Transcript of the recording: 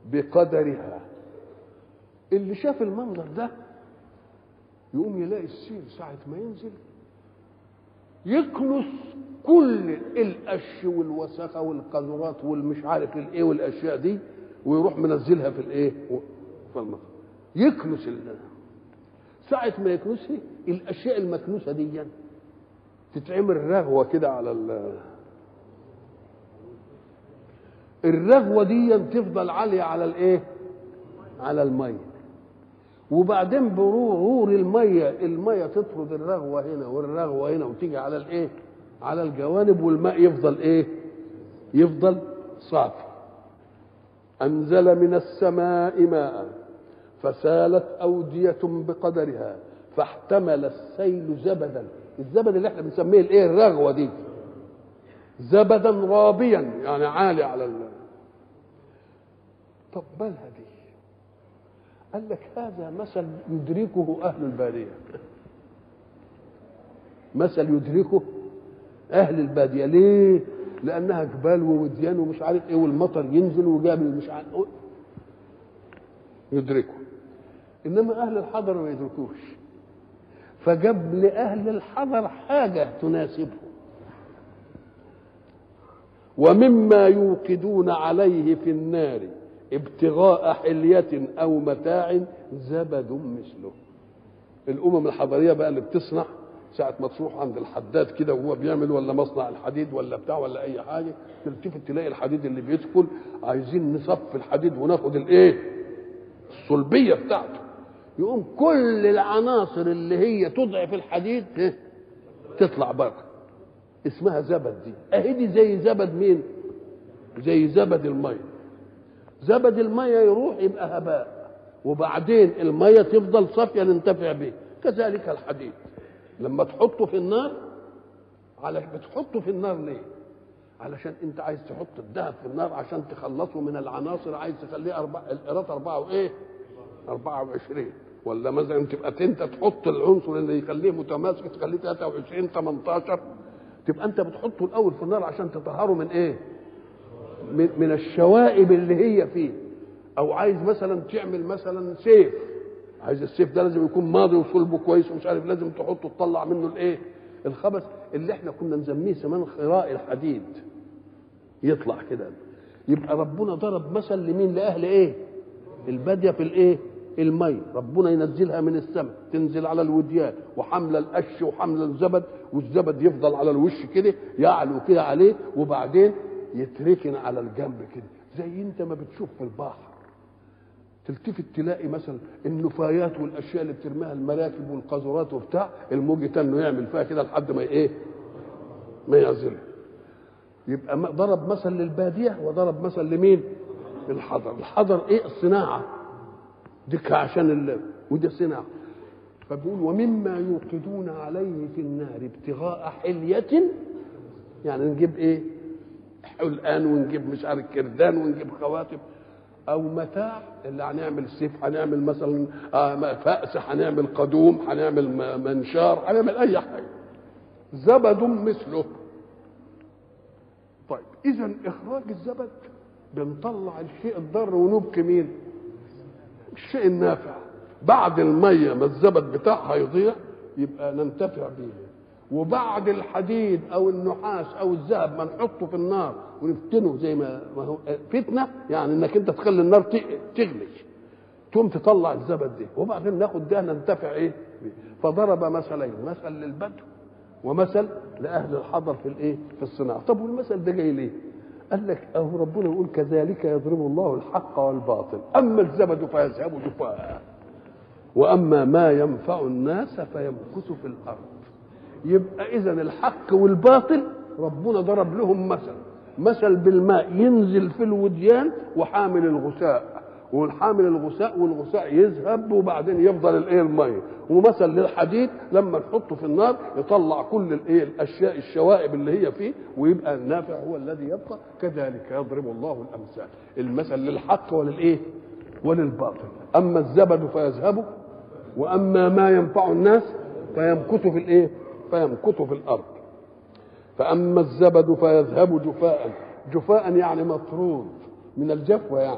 بقدرها اللي شاف المنظر ده يقوم يلاقي السيل ساعة ما ينزل يكنس كل القش والوسخة والقذورات والمش عارف الايه والاشياء دي ويروح منزلها في الايه في المطر يكنس ال- ساعة ما يكنسها الاشياء المكنوسة دي تتعمل رغوة كده على ال الرغوة دي تفضل عالية على الايه على المية وبعدين برور المية المية تطرد الرغوة هنا والرغوة هنا وتيجي على الايه على الجوانب والماء يفضل ايه يفضل صافي أنزل من السماء ماء فسالت أودية بقدرها فاحتمل السيل زبدا الزبد اللي احنا بنسميه الايه الرغوة دي زبدا رابيا يعني عالي على ال طب مالها دي قال لك هذا مثل يدركه أهل البادية مثل يدركه أهل البادية ليه؟ لأنها جبال ووديان ومش عارف إيه والمطر ينزل وجاب مش عارف يدركه إنما أهل الحضر ما يدركوش فجاب لأهل الحضر حاجة تناسبهم ومما يوقدون عليه في النار ابتغاء حلية أو متاع زبد مثله الأمم الحضرية بقى اللي بتصنع ساعة ما تروح عند الحداد كده وهو بيعمل ولا مصنع الحديد ولا بتاع ولا أي حاجة تلتفت تلاقي الحديد اللي بيدخل عايزين نصف الحديد وناخد الإيه؟ الصلبية بتاعته يقوم كل العناصر اللي هي تضعف الحديد إيه؟ تطلع بره اسمها زبد دي اهي دي زي زبد مين زي زبد الميه زبد الميه يروح يبقى هباء وبعدين الميه تفضل صافيه ننتفع به كذلك الحديد لما تحطه في النار على بتحطه في النار ليه علشان انت عايز تحط الذهب في النار عشان تخلصه من العناصر عايز تخليه أربع القيراط أربعة وإيه؟ 24 ولا مثلا تبقى انت تحط العنصر اللي يخليه متماسك تخليه 23 18 تبقى انت بتحطه الاول في النار عشان تطهره من ايه؟ من, من الشوائب اللي هي فيه او عايز مثلا تعمل مثلا سيف عايز السيف ده لازم يكون ماضي وصلبه كويس ومش عارف لازم تحطه تطلع منه الايه؟ الخبث اللي احنا كنا نسميه زمان خراء الحديد يطلع كده يبقى ربنا ضرب مثل لمين لاهل ايه؟ الباديه في الايه؟ المي ربنا ينزلها من السماء تنزل على الوديان وحمل القش وحمل الزبد والزبد يفضل على الوش كده يعلو كده عليه وبعدين يتركن على الجنب كده زي انت ما بتشوف في البحر تلتفت تلاقي مثلا النفايات والاشياء اللي بترميها المراكب والقاذورات وبتاع الموج تنه يعمل فيها كده لحد ما ايه ما يعزلها يبقى ضرب مثل للباديه وضرب مثل لمين الحضر الحضر ايه الصناعه ديك عشان ال... وده صناعة فبيقول ومما يوقدون عليه في النار ابتغاء حلية يعني نجيب ايه حلقان ونجيب مش عارف كردان ونجيب خواتم او متاع اللي هنعمل سيف هنعمل مثلا فأس هنعمل قدوم هنعمل منشار هنعمل اي حاجه زبد مثله طيب اذا اخراج الزبد بنطلع الشيء الضار ونبكي مين الشيء النافع بعد الميه ما الزبد بتاعها يضيع يبقى ننتفع به وبعد الحديد او النحاس او الذهب ما نحطه في النار ونفتنه زي ما ما هو فتنه يعني انك انت تخلي النار تغلي تقوم تطلع الزبد دي وبعدين ناخد ده ننتفع ايه بيه. فضرب مثلين مثل للبدو ومثل لاهل الحضر في الايه في الصناعه طب والمثل ده جاي ليه قال لك اهو ربنا يقول كذلك يضرب الله الحق والباطل اما الزبد فيذهب جفاء واما ما ينفع الناس فيمكث في الارض يبقى اذا الحق والباطل ربنا ضرب لهم مثل مثل بالماء ينزل في الوديان وحامل الغثاء والحامل الغثاء والغثاء يذهب وبعدين يفضل الايه الميه ومثل للحديد لما نحطه في النار يطلع كل الايه الاشياء الشوائب اللي هي فيه ويبقى النافع هو الذي يبقى كذلك يضرب الله الامثال المثل للحق وللايه وللباطل اما الزبد فيذهب واما ما ينفع الناس فيمكث في الايه فيمكث في الارض فاما الزبد فيذهب جفاء جفاء يعني مطرود من الجفوه يعني